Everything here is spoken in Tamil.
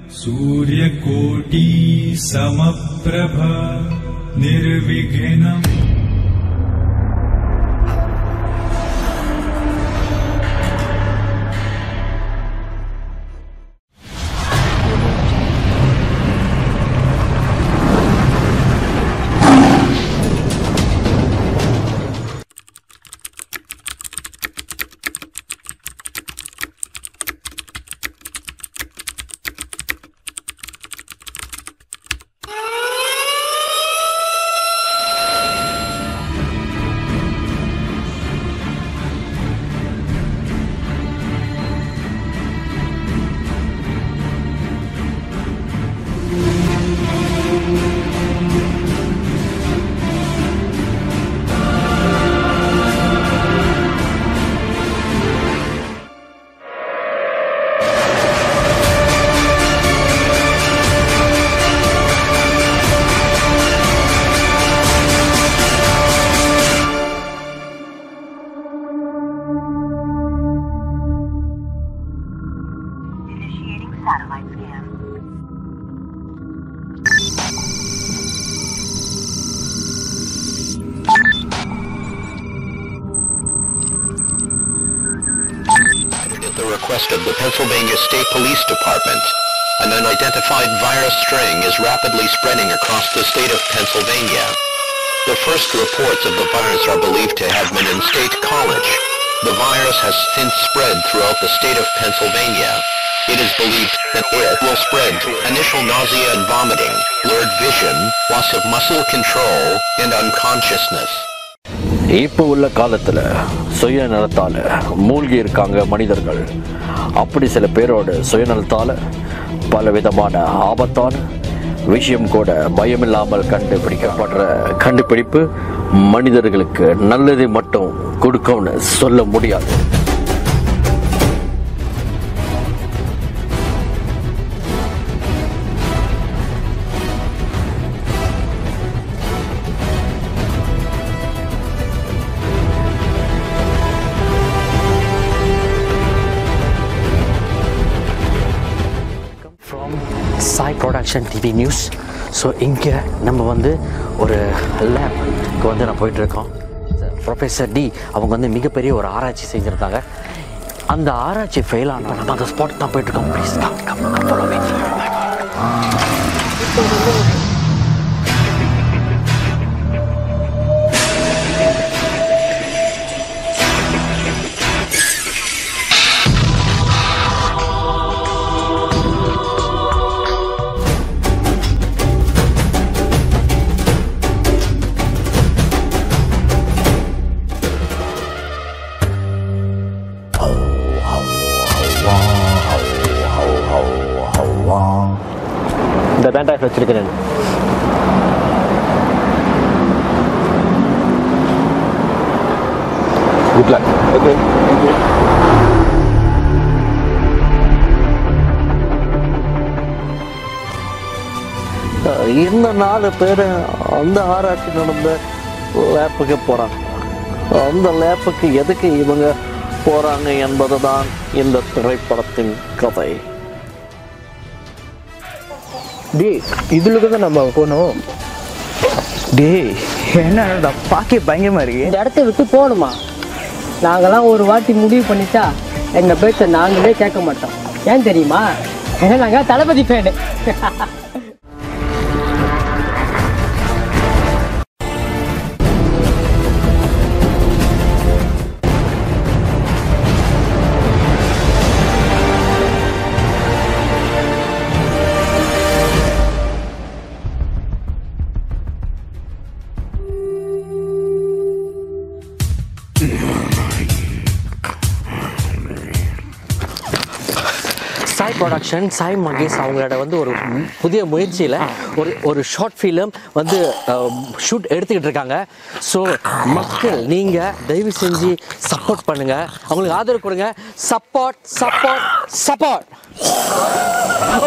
सूर्यकोटि समप्रभ निर्विघ्नम् Initiating satellite scan. At the request of the Pennsylvania State Police Department, an unidentified virus string is rapidly spreading across the state of Pennsylvania. The first reports of the virus are believed to have been in State College. The virus has since spread throughout the state of Pennsylvania. It is believed that it will spread to initial nausea and vomiting, blurred vision, loss of muscle control, and unconsciousness. இப்போ உள்ள காலத்தில் சுயநலத்தால் மூழ்கி இருக்காங்க மனிதர்கள் அப்படி சில பேரோட சுயநலத்தால் பல விதமான ஆபத்தான விஷயம் கூட பயமில்லாமல் கண்டுபிடிக்கப்படுற கண்டுபிடிப்பு மனிதர்களுக்கு நல்லதை மட்டும் கொடுக்கும்னு சொல்ல முடியாது from Sai production TV news so இங்கே நம்ம வந்து ஒரு லேப்க்கு வந்து நான் போயிட்டுருக்கோம் ப்ரொஃபஸர் டி அவங்க வந்து மிகப்பெரிய ஒரு ஆராய்ச்சி செஞ்சுருந்தாங்க அந்த ஆராய்ச்சி ஃபெயில் ஆனால் நம்ம அந்த ஸ்பாட் தான் போயிட்டுருக்கோம் please come come come follow me. இந்த பேண்டாக்ஸ் வச்சிருக்கிறேன் குட் லக் ஓகே இந்த நாலு பேர் அந்த ஆராய்ச்சி நடந்த லேப்புக்கு போகிறாங்க அந்த லேப்புக்கு எதுக்கு இவங்க போகிறாங்க என்பதுதான் இந்த திரைப்படத்தின் கதை டேய் இதுலுக்கு தான் நம்ம போகணும் டேய் என்னடா பாக்கே பயங்கரமா இருக்கு இந்த இடத்த விட்டு போகணுமா நாங்கெல்லாம் ஒரு வாட்டி முடிவு பண்ணிட்டா எங்க பேச்ச நாங்களே கேட்க மாட்டோம் ஏன் தெரியுமா ஏன்னா நாங்க தளபதி ஃபேனு சாய் ப்ரொடக்ஷன் சாய் மகேஷ் அவங்களோட வந்து ஒரு புதிய முயற்சியில் ஒரு ஒரு ஷார்ட் ஃபிலிம் வந்து ஷூட் எடுத்துக்கிட்டு இருக்காங்க ஸோ மக்கள் நீங்கள் தயவு செஞ்சு சப்போர்ட் பண்ணுங்கள் அவங்களுக்கு ஆதரவு கொடுங்க சப்போர்ட் சப்போர்ட் சப்போர்ட்